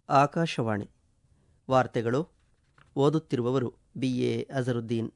ಆಕಾಶವಾಣಿ ವಾರ್ತೆಗಳು ಓದುತ್ತಿರುವವರು B A Azharuddin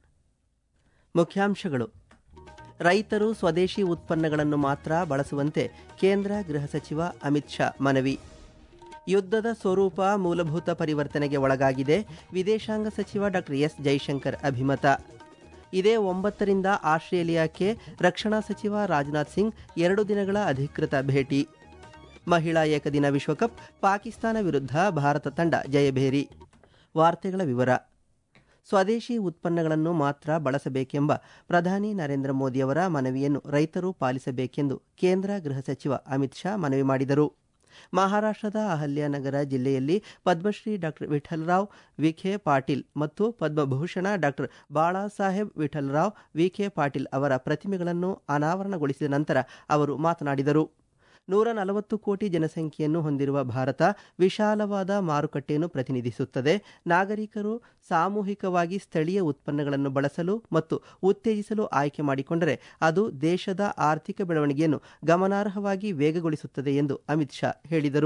ಮುಖ್ಯಾಂಶಗಳು ರೈತರು ಸ್ವದೇಶಿ ಉತ್ಪನ್ನಗಳನ್ನು ಮಾತ್ರ ಬಳಸುವಂತೆ ಕೇಂದ್ರ ಗೃಹ ಸಚಿವ ಅಮಿತ್ ಶಾ ಮನವಿ ಯುದ್ಧದ ಸ್ವರೂಪ ಮೂಲಭೂತ ಪರಿವರ್ತನೆಗೆ ಒಳಗಾಗಿದೆ ವಿದೇಶಾಂಗ ಸಚಿವ ಡಾಕ್ಟರ್ ಎಸ್ ಜೈಶಂಕರ್ ಅಭಿಮತ ಇದೇ ಒಂಬತ್ತರಿಂದ ಆಸ್ಟ್ರೇಲಿಯಾಕ್ಕೆ ರಕ್ಷಣಾ ಸಚಿವ ರಾಜನಾಥ್ ಸಿಂಗ್ ಎರಡು ದಿನಗಳ ಅಧಿಕೃತ ಭೇಟಿ ಮಹಿಳಾ ಏಕದಿನ ವಿಶ್ವಕಪ್ ಪಾಕಿಸ್ತಾನ ವಿರುದ್ಧ ಭಾರತ ತಂಡ ಜಯಭೇರಿ ವಾರ್ತೆಗಳ ವಿವರ ಸ್ವದೇಶಿ ಉತ್ಪನ್ನಗಳನ್ನು ಮಾತ್ರ ಬಳಸಬೇಕೆಂಬ ಪ್ರಧಾನಿ ನರೇಂದ್ರ ಮೋದಿಯವರ ಮನವಿಯನ್ನು ರೈತರು ಪಾಲಿಸಬೇಕೆಂದು ಕೇಂದ್ರ ಗೃಹ ಸಚಿವ ಅಮಿತ್ ಶಾ ಮನವಿ ಮಾಡಿದರು ಮಹಾರಾಷ್ಟ್ರದ ಅಹಲ್ಯಾನಗರ ಜಿಲ್ಲೆಯಲ್ಲಿ ಪದ್ಮಶ್ರೀ ಡಾಕ್ಟರ್ ವಿಠಲರಾವ್ ವಿಖೆ ಪಾಟೀಲ್ ಮತ್ತು ಪದ್ಮಭೂಷಣ ಡಾಕ್ಟರ್ ಬಾಳಾಸಾಹೇಬ್ ವಿಠಲರಾವ್ ವಿಖೆ ಪಾಟೀಲ್ ಅವರ ಪ್ರತಿಮೆಗಳನ್ನು ಅನಾವರಣಗೊಳಿಸಿದ ನಂತರ ಅವರು ಮಾತನಾಡಿದರು ನೂರ ನಲವತ್ತು ಕೋಟಿ ಜನಸಂಖ್ಯೆಯನ್ನು ಹೊಂದಿರುವ ಭಾರತ ವಿಶಾಲವಾದ ಮಾರುಕಟ್ಟೆಯನ್ನು ಪ್ರತಿನಿಧಿಸುತ್ತದೆ ನಾಗರಿಕರು ಸಾಮೂಹಿಕವಾಗಿ ಸ್ಥಳೀಯ ಉತ್ಪನ್ನಗಳನ್ನು ಬಳಸಲು ಮತ್ತು ಉತ್ತೇಜಿಸಲು ಆಯ್ಕೆ ಮಾಡಿಕೊಂಡರೆ ಅದು ದೇಶದ ಆರ್ಥಿಕ ಬೆಳವಣಿಗೆಯನ್ನು ಗಮನಾರ್ಹವಾಗಿ ವೇಗಗೊಳಿಸುತ್ತದೆ ಎಂದು ಅಮಿತ್ ಶಾ ಹೇಳಿದರು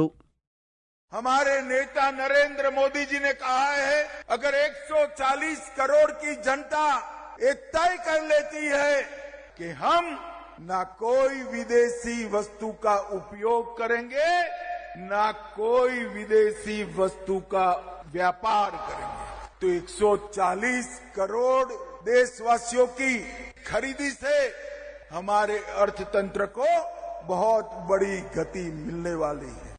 हमारे नेता नरेंद्र मोदी जी ने कहा है अगर 140 करोड़ की जनता एक तय कर लेती है कि हम ना कोई विदेशी वस्तु का उपयोग करेंगे ना कोई विदेशी वस्तु का व्यापार करेंगे तो 140 करोड़ देशवासियों की खरीदी से हमारे अर्थतंत्र को बहुत बड़ी गति मिलने वाली है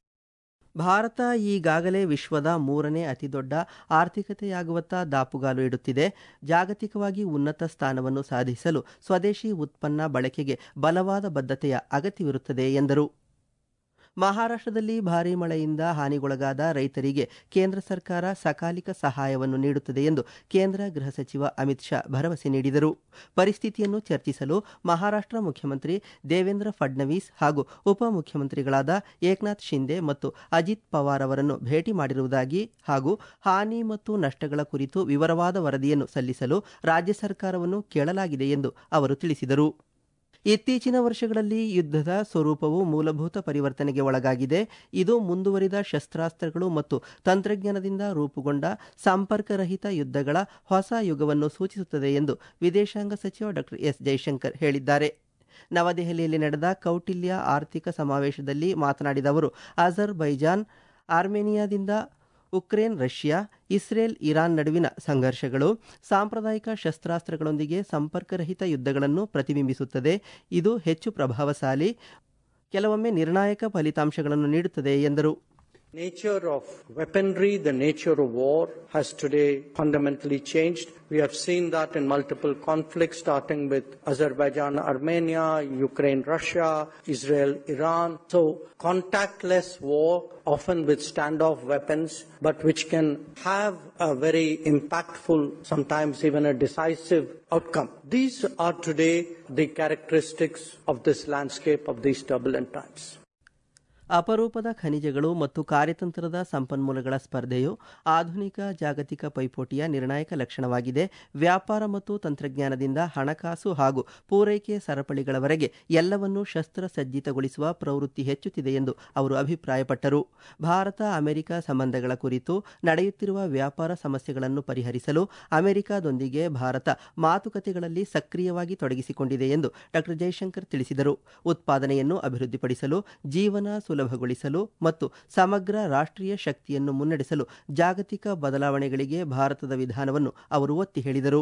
ಭಾರತ ಈಗಾಗಲೇ ವಿಶ್ವದ ಮೂರನೇ ಅತಿದೊಡ್ಡ ಆರ್ಥಿಕತೆಯಾಗುವತ್ತ ದಾಪುಗಾಲು ಇಡುತ್ತಿದೆ ಜಾಗತಿಕವಾಗಿ ಉನ್ನತ ಸ್ಥಾನವನ್ನು ಸಾಧಿಸಲು ಸ್ವದೇಶಿ ಉತ್ಪನ್ನ ಬಳಕೆಗೆ ಬಲವಾದ ಬದ್ಧತೆಯ ಅಗತ್ಯವಿರುತ್ತದೆ ಎಂದರು ಮಹಾರಾಷ್ಟ್ರದಲ್ಲಿ ಭಾರೀ ಮಳೆಯಿಂದ ಹಾನಿಗೊಳಗಾದ ರೈತರಿಗೆ ಕೇಂದ್ರ ಸರ್ಕಾರ ಸಕಾಲಿಕ ಸಹಾಯವನ್ನು ನೀಡುತ್ತದೆ ಎಂದು ಕೇಂದ್ರ ಗೃಹ ಸಚಿವ ಅಮಿತ್ ಶಾ ಭರವಸೆ ನೀಡಿದರು ಪರಿಸ್ಥಿತಿಯನ್ನು ಚರ್ಚಿಸಲು ಮಹಾರಾಷ್ಟ್ರ ಮುಖ್ಯಮಂತ್ರಿ ದೇವೇಂದ್ರ ಫಡ್ನವೀಸ್ ಹಾಗೂ ಉಪಮುಖ್ಯಮಂತ್ರಿಗಳಾದ ಏಕನಾಥ್ ಶಿಂದೆ ಮತ್ತು ಅಜಿತ್ ಪವಾರ್ ಅವರನ್ನು ಭೇಟಿ ಮಾಡಿರುವುದಾಗಿ ಹಾಗೂ ಹಾನಿ ಮತ್ತು ನಷ್ಟಗಳ ಕುರಿತು ವಿವರವಾದ ವರದಿಯನ್ನು ಸಲ್ಲಿಸಲು ರಾಜ್ಯ ಸರ್ಕಾರವನ್ನು ಕೇಳಲಾಗಿದೆ ಎಂದು ಅವರು ತಿಳಿಸಿದರು ಇತ್ತೀಚಿನ ವರ್ಷಗಳಲ್ಲಿ ಯುದ್ಧದ ಸ್ವರೂಪವು ಮೂಲಭೂತ ಪರಿವರ್ತನೆಗೆ ಒಳಗಾಗಿದೆ ಇದು ಮುಂದುವರಿದ ಶಸ್ತ್ರಾಸ್ತ್ರಗಳು ಮತ್ತು ತಂತ್ರಜ್ಞಾನದಿಂದ ರೂಪುಗೊಂಡ ಸಂಪರ್ಕರಹಿತ ಯುದ್ಧಗಳ ಹೊಸ ಯುಗವನ್ನು ಸೂಚಿಸುತ್ತದೆ ಎಂದು ವಿದೇಶಾಂಗ ಸಚಿವ ಡಾಕ್ಟರ್ ಎಸ್ ಜೈಶಂಕರ್ ಹೇಳಿದ್ದಾರೆ ನವದೆಹಲಿಯಲ್ಲಿ ನಡೆದ ಕೌಟಿಲ್ಯ ಆರ್ಥಿಕ ಸಮಾವೇಶದಲ್ಲಿ ಮಾತನಾಡಿದ ಅವರು ಅಜರ್ ಬೈಜಾನ್ ಆರ್ಮೇನಿಯಾದಿಂದ ಉಕ್ರೇನ್ ರಷ್ಯಾ ಇಸ್ರೇಲ್ ಇರಾನ್ ನಡುವಿನ ಸಂಘರ್ಷಗಳು ಸಾಂಪ್ರದಾಯಿಕ ಶಸ್ತ್ರಾಸ್ತ್ರಗಳೊಂದಿಗೆ ಸಂಪರ್ಕರಹಿತ ಯುದ್ಧಗಳನ್ನು ಪ್ರತಿಬಿಂಬಿಸುತ್ತದೆ ಇದು ಹೆಚ್ಚು ಪ್ರಭಾವಶಾಲಿ ಕೆಲವೊಮ್ಮೆ ನಿರ್ಣಾಯಕ ಫಲಿತಾಂಶಗಳನ್ನು ನೀಡುತ್ತದೆ ಎಂದರು Nature of weaponry, the nature of war has today fundamentally changed. We have seen that in multiple conflicts starting with Azerbaijan, Armenia, Ukraine, Russia, Israel, Iran. So contactless war, often with standoff weapons, but which can have a very impactful, sometimes even a decisive outcome. These are today the characteristics of this landscape of these turbulent times. ಅಪರೂಪದ ಖನಿಜಗಳು ಮತ್ತು ಕಾರ್ಯತಂತ್ರದ ಸಂಪನ್ಮೂಲಗಳ ಸ್ಪರ್ಧೆಯು ಆಧುನಿಕ ಜಾಗತಿಕ ಪೈಪೋಟಿಯ ನಿರ್ಣಾಯಕ ಲಕ್ಷಣವಾಗಿದೆ ವ್ಯಾಪಾರ ಮತ್ತು ತಂತ್ರಜ್ಞಾನದಿಂದ ಹಣಕಾಸು ಹಾಗೂ ಪೂರೈಕೆ ಸರಪಳಿಗಳವರೆಗೆ ಎಲ್ಲವನ್ನೂ ಶಸ್ತ್ರಸಜ್ಜಿತಗೊಳಿಸುವ ಪ್ರವೃತ್ತಿ ಹೆಚ್ಚುತ್ತಿದೆ ಎಂದು ಅವರು ಅಭಿಪ್ರಾಯಪಟ್ಟರು ಭಾರತ ಅಮೆರಿಕ ಸಂಬಂಧಗಳ ಕುರಿತು ನಡೆಯುತ್ತಿರುವ ವ್ಯಾಪಾರ ಸಮಸ್ಯೆಗಳನ್ನು ಪರಿಹರಿಸಲು ಅಮೆರಿಕದೊಂದಿಗೆ ಭಾರತ ಮಾತುಕತೆಗಳಲ್ಲಿ ಸಕ್ರಿಯವಾಗಿ ತೊಡಗಿಸಿಕೊಂಡಿದೆ ಎಂದು ಡಾಕ್ಟರ್ ಜೈಶಂಕರ್ ತಿಳಿಸಿದರು ಉತ್ಪಾದನೆಯನ್ನು ಅಭಿವೃದ್ಧಿಪಡಿಸಲು ಜೀವನ ಸುಲಭಗೊಳಿಸಲು ಮತ್ತು ಸಮಗ್ರ ರಾಷ್ಟ್ರೀಯ ಶಕ್ತಿಯನ್ನು ಮುನ್ನಡೆಸಲು ಜಾಗತಿಕ ಬದಲಾವಣೆಗಳಿಗೆ ಭಾರತದ ವಿಧಾನವನ್ನು ಅವರು ಒತ್ತಿ ಹೇಳಿದರು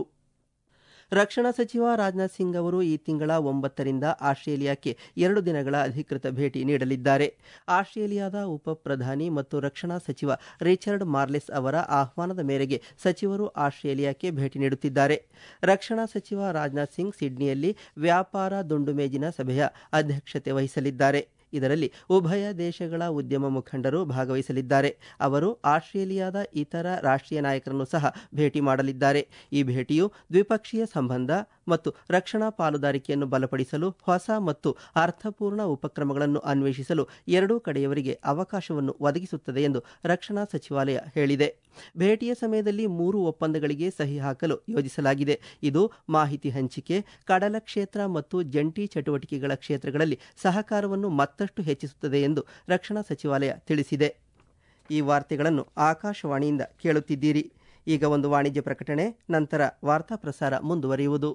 ರಕ್ಷಣಾ ಸಚಿವ ರಾಜನಾಥ್ ಸಿಂಗ್ ಅವರು ಈ ತಿಂಗಳ ಒಂಬತ್ತರಿಂದ ಆಸ್ಟ್ರೇಲಿಯಾಕ್ಕೆ ಎರಡು ದಿನಗಳ ಅಧಿಕೃತ ಭೇಟಿ ನೀಡಲಿದ್ದಾರೆ ಆಸ್ಟ್ರೇಲಿಯಾದ ಉಪ ಪ್ರಧಾನಿ ಮತ್ತು ರಕ್ಷಣಾ ಸಚಿವ ರಿಚರ್ಡ್ ಮಾರ್ಲೆಸ್ ಅವರ ಆಹ್ವಾನದ ಮೇರೆಗೆ ಸಚಿವರು ಆಸ್ಟ್ರೇಲಿಯಾಕ್ಕೆ ಭೇಟಿ ನೀಡುತ್ತಿದ್ದಾರೆ ರಕ್ಷಣಾ ಸಚಿವ ರಾಜನಾಥ್ ಸಿಂಗ್ ಸಿಡ್ನಿಯಲ್ಲಿ ವ್ಯಾಪಾರ ದುಂಡುಮೇಜಿನ ಸಭೆಯ ಅಧ್ಯಕ್ಷತೆ ವಹಿಸಲಿದ್ದಾರೆ ಇದರಲ್ಲಿ ಉಭಯ ದೇಶಗಳ ಉದ್ಯಮ ಮುಖಂಡರು ಭಾಗವಹಿಸಲಿದ್ದಾರೆ ಅವರು ಆಸ್ಟ್ರೇಲಿಯಾದ ಇತರ ರಾಷ್ಟ್ರೀಯ ನಾಯಕರನ್ನು ಸಹ ಭೇಟಿ ಮಾಡಲಿದ್ದಾರೆ ಈ ಭೇಟಿಯು ದ್ವಿಪಕ್ಷೀಯ ಸಂಬಂಧ ಮತ್ತು ರಕ್ಷಣಾ ಪಾಲುದಾರಿಕೆಯನ್ನು ಬಲಪಡಿಸಲು ಹೊಸ ಮತ್ತು ಅರ್ಥಪೂರ್ಣ ಉಪಕ್ರಮಗಳನ್ನು ಅನ್ವೇಷಿಸಲು ಎರಡೂ ಕಡೆಯವರಿಗೆ ಅವಕಾಶವನ್ನು ಒದಗಿಸುತ್ತದೆ ಎಂದು ರಕ್ಷಣಾ ಸಚಿವಾಲಯ ಹೇಳಿದೆ ಭೇಟಿಯ ಸಮಯದಲ್ಲಿ ಮೂರು ಒಪ್ಪಂದಗಳಿಗೆ ಸಹಿ ಹಾಕಲು ಯೋಜಿಸಲಾಗಿದೆ ಇದು ಮಾಹಿತಿ ಹಂಚಿಕೆ ಕಡಲ ಕ್ಷೇತ್ರ ಮತ್ತು ಜಂಟಿ ಚಟುವಟಿಕೆಗಳ ಕ್ಷೇತ್ರಗಳಲ್ಲಿ ಸಹಕಾರವನ್ನು ಮತ್ತಷ್ಟು ಹೆಚ್ಚಿಸುತ್ತದೆ ಎಂದು ರಕ್ಷಣಾ ಸಚಿವಾಲಯ ತಿಳಿಸಿದೆ ಈ ವಾರ್ತೆಗಳನ್ನು ಆಕಾಶವಾಣಿಯಿಂದ ಕೇಳುತ್ತಿದ್ದೀರಿ ಈಗ ಒಂದು ವಾಣಿಜ್ಯ ಪ್ರಕಟಣೆ ನಂತರ ವಾರ್ತಾ ಪ್ರಸಾರ ಮುಂದುವರಿಯುವುದು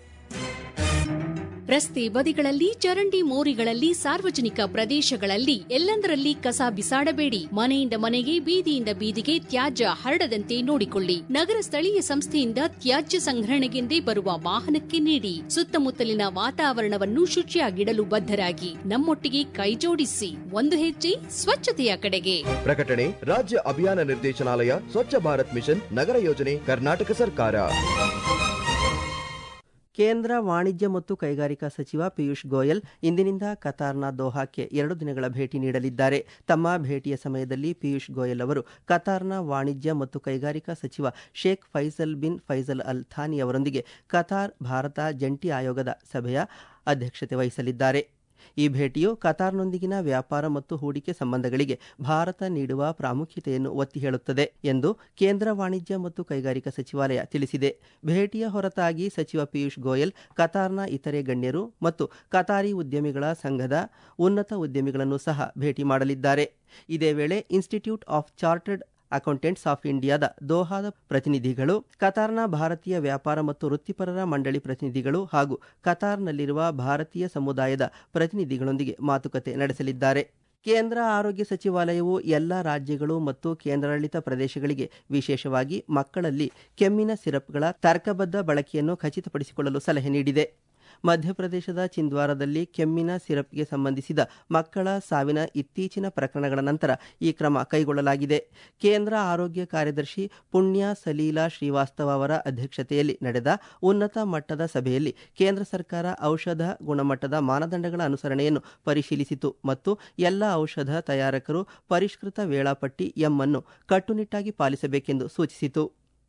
ರಸ್ತೆ ಬದಿಗಳಲ್ಲಿ ಚರಂಡಿ ಮೋರಿಗಳಲ್ಲಿ ಸಾರ್ವಜನಿಕ ಪ್ರದೇಶಗಳಲ್ಲಿ ಎಲ್ಲೆಂದರಲ್ಲಿ ಕಸ ಬಿಸಾಡಬೇಡಿ ಮನೆಯಿಂದ ಮನೆಗೆ ಬೀದಿಯಿಂದ ಬೀದಿಗೆ ತ್ಯಾಜ್ಯ ಹರಡದಂತೆ ನೋಡಿಕೊಳ್ಳಿ ನಗರ ಸ್ಥಳೀಯ ಸಂಸ್ಥೆಯಿಂದ ತ್ಯಾಜ್ಯ ಸಂಗ್ರಹಣೆಗೆಂದೇ ಬರುವ ವಾಹನಕ್ಕೆ ನೀಡಿ ಸುತ್ತಮುತ್ತಲಿನ ವಾತಾವರಣವನ್ನು ಶುಚಿಯಾಗಿಡಲು ಬದ್ಧರಾಗಿ ನಮ್ಮೊಟ್ಟಿಗೆ ಕೈಜೋಡಿಸಿ ಒಂದು ಹೆಜ್ಜೆ ಸ್ವಚ್ಛತೆಯ ಕಡೆಗೆ ಪ್ರಕಟಣೆ ರಾಜ್ಯ ಅಭಿಯಾನ ನಿರ್ದೇಶನಾಲಯ ಸ್ವಚ್ಛ ಭಾರತ್ ಮಿಷನ್ ನಗರ ಯೋಜನೆ ಕರ್ನಾಟಕ ಸರ್ಕಾರ ಕೇಂದ್ರ ವಾಣಿಜ್ಯ ಮತ್ತು ಕೈಗಾರಿಕಾ ಸಚಿವ ಪಿಯೂಷ್ ಗೋಯಲ್ ಇಂದಿನಿಂದ ಕತಾರ್ನ ದೋಹಾಕ್ಕೆ ಎರಡು ದಿನಗಳ ಭೇಟಿ ನೀಡಲಿದ್ದಾರೆ ತಮ್ಮ ಭೇಟಿಯ ಸಮಯದಲ್ಲಿ ಪಿಯೂಷ್ ಗೋಯಲ್ ಅವರು ಕತಾರ್ನ ವಾಣಿಜ್ಯ ಮತ್ತು ಕೈಗಾರಿಕಾ ಸಚಿವ Sheikh Faisal bin Faisal Al Thani ಅವರೊಂದಿಗೆ ಕತಾರ್ ಭಾರತ ಜಂಟಿ ಆಯೋಗದ ಸಭೆಯ ಅಧ್ಯಕ್ಷತೆ ವಹಿಸಲಿದ್ದಾರೆ ಈ ಭೇಟಿಯು ಕತಾರ್ನೊಂದಿಗಿನ ವ್ಯಾಪಾರ ಮತ್ತು ಹೂಡಿಕೆ ಸಂಬಂಧಗಳಿಗೆ ಭಾರತ ನೀಡುವ ಪ್ರಾಮುಖ್ಯತೆಯನ್ನು ಒತ್ತಿ ಹೇಳುತ್ತದೆ ಎಂದು ಕೇಂದ್ರ ವಾಣಿಜ್ಯ ಮತ್ತು ಕೈಗಾರಿಕಾ ಸಚಿವಾಲಯ ತಿಳಿಸಿದೆ ಭೇಟಿಯ ಹೊರತಾಗಿ ಸಚಿವ ಪಿಯೂಷ್ ಗೋಯಲ್ ಕತಾರ್ನ ಇತರೆ ಗಣ್ಯರು ಮತ್ತು ಕತಾರಿ ಉದ್ಯಮಿಗಳ ಸಂಘದ ಉನ್ನತ ಉದ್ಯಮಿಗಳನ್ನು ಸಹ ಭೇಟಿ ಮಾಡಲಿದ್ದಾರೆ ಇದೇ ವೇಳೆ institute of chartered accountants of ಇಂಡಿಯಾದ ದೋಹಾದ ಪ್ರತಿನಿಧಿಗಳು ಕತಾರ್ನ ಭಾರತೀಯ ವ್ಯಾಪಾರ ಮತ್ತು ವೃತ್ತಿಪರರ ಮಂಡಳಿ ಪ್ರತಿನಿಧಿಗಳು ಹಾಗೂ ಕತಾರ್ನಲ್ಲಿರುವ ಭಾರತೀಯ ಸಮುದಾಯದ ಪ್ರತಿನಿಧಿಗಳೊಂದಿಗೆ ಮಾತುಕತೆ ನಡೆಸಲಿದ್ದಾರೆ ಕೇಂದ್ರ ಆರೋಗ್ಯ ಸಚಿವಾಲಯವು ಎಲ್ಲ ರಾಜ್ಯಗಳು ಮತ್ತು ಕೇಂದ್ರಾಡಳಿತ ಪ್ರದೇಶಗಳಿಗೆ ವಿಶೇಷವಾಗಿ ಮಕ್ಕಳಲ್ಲಿ ಕೆಮ್ಮಿನ ಸಿರಪ್ಗಳ ತರ್ಕಬದ್ಧ ಬಳಕೆಯನ್ನು ಖಚಿತಪಡಿಸಿಕೊಳ್ಳಲು ಸಲಹೆ ನೀಡಿದೆ ಮಧ್ಯಪ್ರದೇಶದ ಚಿಂದ್ವಾರದಲ್ಲಿ ಕೆಮ್ಮಿನ ಸಿರಪ್ಗೆ ಸಂಬಂಧಿಸಿದ ಮಕ್ಕಳ ಸಾವಿನ ಇತ್ತೀಚಿನ ಪ್ರಕರಣಗಳ ನಂತರ ಈ ಕ್ರಮ ಕೈಗೊಳ್ಳಲಾಗಿದೆ ಕೇಂದ್ರ ಆರೋಗ್ಯ ಕಾರ್ಯದರ್ಶಿ ಪುಣ್ಯ ಸಲೀಲಾ ಶ್ರೀವಾಸ್ತವ ಅವರ ಅಧ್ಯಕ್ಷತೆಯಲ್ಲಿ ನಡೆದ ಉನ್ನತ ಮಟ್ಟದ ಸಭೆಯಲ್ಲಿ ಕೇಂದ್ರ ಸರ್ಕಾರ ಔಷಧ ಗುಣಮಟ್ಟದ ಮಾನದಂಡಗಳ ಅನುಸರಣೆಯನ್ನು ಪರಿಶೀಲಿಸಿತು ಮತ್ತು ಎಲ್ಲ ಔಷಧ ತಯಾರಕರು ಪರಿಷ್ಕೃತ ವೇಳಾಪಟ್ಟಿ ಎಂ ಅನ್ನು ಕಟ್ಟುನಿಟ್ಟಾಗಿ ಪಾಲಿಸಬೇಕೆಂದು ಸೂಚಿಸಿತು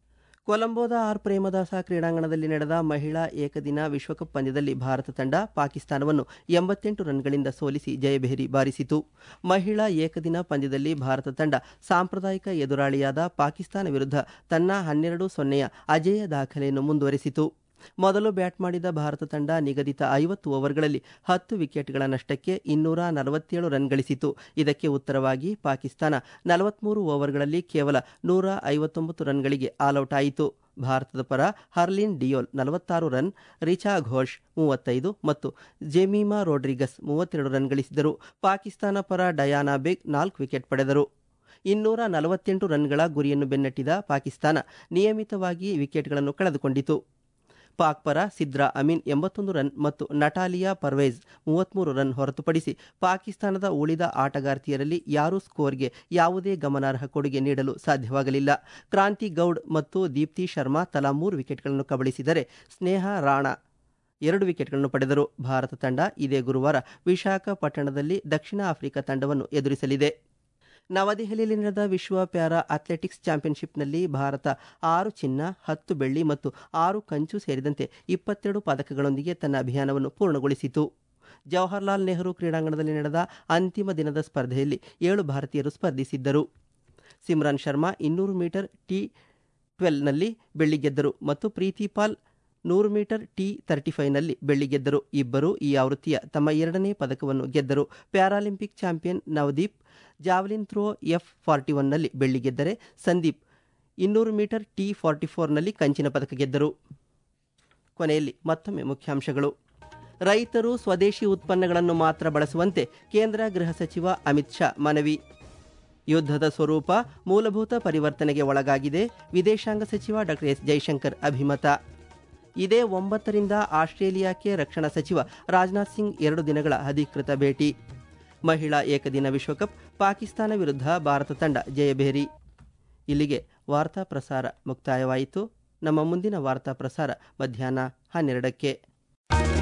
ಕೊಲಂಬೋದ ಆರ್ ಪ್ರೇಮದಾಸ ಕ್ರೀಡಾಂಗಣದಲ್ಲಿ ನಡೆದ ಮಹಿಳಾ ಏಕದಿನ ವಿಶ್ವಕಪ್ ಪಂದ್ಯದಲ್ಲಿ ಭಾರತ ತಂಡ ಪಾಕಿಸ್ತಾನವನ್ನು ಎಂಬತ್ತೆಂಟು ರನ್ಗಳಿಂದ ಸೋಲಿಸಿ ಜಯಭೇರಿ ಬಾರಿಸಿತು ಮಹಿಳಾ ಏಕದಿನ ಪಂದ್ಯದಲ್ಲಿ ಭಾರತ ತಂಡ ಸಾಂಪ್ರದಾಯಿಕ ಎದುರಾಳಿಯಾದ ಪಾಕಿಸ್ತಾನ ವಿರುದ್ಧ ತನ್ನ ಹನ್ನೆರಡು ಸೊನ್ನೆಯ ಅಜೇಯ ದಾಖಲೆಯನ್ನು ಮುಂದುವರೆಸಿತು ಮೊದಲು ಬ್ಯಾಟ್ ಮಾಡಿದ ಭಾರತ ತಂಡ ನಿಗದಿತ ಐವತ್ತು ಓವರ್ಗಳಲ್ಲಿ ಹತ್ತು ವಿಕೆಟ್ಗಳ ನಷ್ಟಕ್ಕೆ ಇನ್ನೂರ ನಲವತ್ತೇಳು ರನ್ ಗಳಿಸಿತು ಇದಕ್ಕೆ ಉತ್ತರವಾಗಿ ಪಾಕಿಸ್ತಾನ ನಲವತ್ಮೂರು ಓವರ್ಗಳಲ್ಲಿ ಕೇವಲ ನೂರ ಐವತ್ತೊಂಬತ್ತು ರನ್ಗಳಿಗೆ ಆಲ್ಔಟ್ ಆಯಿತು ಭಾರತದ ಪರ ಹರ್ಲಿನ್ ಡಿಯೋಲ್ ನಲವತ್ತಾರು ರನ್ ರಿಚಾ ಘೋಷ್ ಮೂವತ್ತೈದು ಮತ್ತು ಜೆಮೀಮಾ ರೋಡ್ರಿಗಸ್ ಮೂವತ್ತೆರಡು ರನ್ ಗಳಿಸಿದರು ಪಾಕಿಸ್ತಾನ ಪರ ಡಯಾನಾ ಬೇಗ್ ನಾಲ್ಕು ವಿಕೆಟ್ ಪಡೆದರು ಇನ್ನೂರ ನಲವತ್ತೆಂಟು ರನ್ಗಳ ಗುರಿಯನ್ನು ಬೆನ್ನಟ್ಟಿದ ಪಾಕಿಸ್ತಾನ ನಿಯಮಿತವಾಗಿ ವಿಕೆಟ್ಗಳನ್ನು ಕಳೆದುಕೊಂಡಿತು ಪಾಕ್ ಪರ ಸಿದ್ರಾ ಅಮೀನ್ ಎಂಬತ್ತೊಂದು ರನ್ ಮತ್ತು ನಟಾಲಿಯಾ ಪರ್ವೇಜ್ ಮೂವತ್ಮೂರು ರನ್ ಹೊರತುಪಡಿಸಿ ಪಾಕಿಸ್ತಾನದ ಉಳಿದ ಆಟಗಾರ್ತಿಯರಲ್ಲಿ ಯಾರೂ ಸ್ಕೋರ್ಗೆ ಯಾವುದೇ ಗಮನಾರ್ಹ ಕೊಡುಗೆ ನೀಡಲು ಸಾಧ್ಯವಾಗಲಿಲ್ಲ ಕ್ರಾಂತಿ ಗೌಡ್ ಮತ್ತು ದೀಪ್ತಿ ಶರ್ಮಾ ತಲಾ ಮೂರು ವಿಕೆಟ್ಗಳನ್ನು ಕಬಳಿಸಿದರೆ ಸ್ನೇಹ ರಾಣಾ ಎರಡು ವಿಕೆಟ್ಗಳನ್ನು ಪಡೆದರು ಭಾರತ ತಂಡ ಇದೇ ಗುರುವಾರ ವಿಶಾಖಪಟ್ಟಣದಲ್ಲಿ ದಕ್ಷಿಣ ಆಫ್ರಿಕಾ ತಂಡವನ್ನು ಎದುರಿಸಲಿದೆ ನವದೆಹಲಿಯಲ್ಲಿ ನಡೆದ ವಿಶ್ವ ಪ್ಯಾರಾ ಅಥ್ಲೆಟಿಕ್ಸ್ ಚಾಂಪಿಯನ್ಶಿಪ್ನಲ್ಲಿ ಭಾರತ ಆರು ಚಿನ್ನ ಹತ್ತು ಬೆಳ್ಳಿ ಮತ್ತು ಆರು ಕಂಚು ಸೇರಿದಂತೆ ಇಪ್ಪತ್ತೆರಡು ಪದಕಗಳೊಂದಿಗೆ ತನ್ನ ಅಭಿಯಾನವನ್ನು ಪೂರ್ಣಗೊಳಿಸಿತು ಜವಾಹರ್ಲಾಲ್ ನೆಹರು ಕ್ರೀಡಾಂಗಣದಲ್ಲಿ ನಡೆದ ಅಂತಿಮ ದಿನದ ಸ್ಪರ್ಧೆಯಲ್ಲಿ ಏಳು ಭಾರತೀಯರು ಸ್ಪರ್ಧಿಸಿದ್ದರು ಸಿಮ್ರಾನ್ ಶರ್ಮಾ ಇನ್ನೂರು ಮೀಟರ್ ಟಿ ಟ್ವೆಲ್ನಲ್ಲಿ ಬೆಳ್ಳಿ ಗೆದ್ದರು ಮತ್ತು ಪ್ರೀತಿ ಪಾಲ್ ನೂರು ಮೀಟರ್ ಟಿ ತರ್ಟಿ ಫೈವ್ನಲ್ಲಿ ಬೆಳ್ಳಿ ಗೆದ್ದರು ಇಬ್ಬರು ಈ ಆವೃತ್ತಿಯ ತಮ್ಮ ಎರಡನೇ ಪದಕವನ್ನು ಗೆದ್ದರು paralympic champion Navdeep javelin throw F forty ಒನ್ನಲ್ಲಿ ಬೆಳ್ಳಿ ಗೆದ್ದರೆ ಸಂದೀಪ್ ಇನ್ನೂರು ಮೀಟರ್ ಟಿ ಫಾರ್ಟಿ ಫೋರ್ನಲ್ಲಿ ಕಂಚಿನ ಪದಕ ಗೆದ್ದರು ಕೊನೆಯಲ್ಲಿ ಮತ್ತೊಮ್ಮೆ ಮುಖ್ಯಾಂಶಗಳು ರೈತರು ಸ್ವದೇಶಿ ಉತ್ಪನ್ನಗಳನ್ನು ಮಾತ್ರ ಬಳಸುವಂತೆ ಕೇಂದ್ರ ಗೃಹ ಸಚಿವ ಅಮಿತ್ ಶಾ ಮನವಿ ಯುದ್ಧದ ಸ್ವರೂಪ ಮೂಲಭೂತ ಪರಿವರ್ತನೆಗೆ ಒಳಗಾಗಿದೆ ವಿದೇಶಾಂಗ ಸಚಿವ ಡಾಕ್ಟರ್ ಎಸ್ ಜೈಶಂಕರ್ ಅಭಿಮತ ಇದೇ ಒಂಬತ್ತರಿಂದ ಆಸ್ಟ್ರೇಲಿಯಾಕ್ಕೆ ರಕ್ಷಣಾ ಸಚಿವ ರಾಜನಾಥ್ ಸಿಂಗ್ ಎರಡು ದಿನಗಳ ಅಧಿಕೃತ ಭೇಟಿ ಮಹಿಳಾ ಏಕದಿನ ವಿಶ್ವಕಪ್ ಪಾಕಿಸ್ತಾನ ವಿರುದ್ಧ ಭಾರತ ತಂಡ ಜಯಭೇರಿ ಇಲ್ಲಿಗೆ ವಾರ್ತಾ ಪ್ರಸಾರ ಮುಕ್ತಾಯವಾಯಿತು ನಮ್ಮ ಮುಂದಿನ ವಾರ್ತಾ ಪ್ರಸಾರ ಮಧ್ಯಾಹ್ನ ಹನ್ನೆರಡಕ್ಕೆ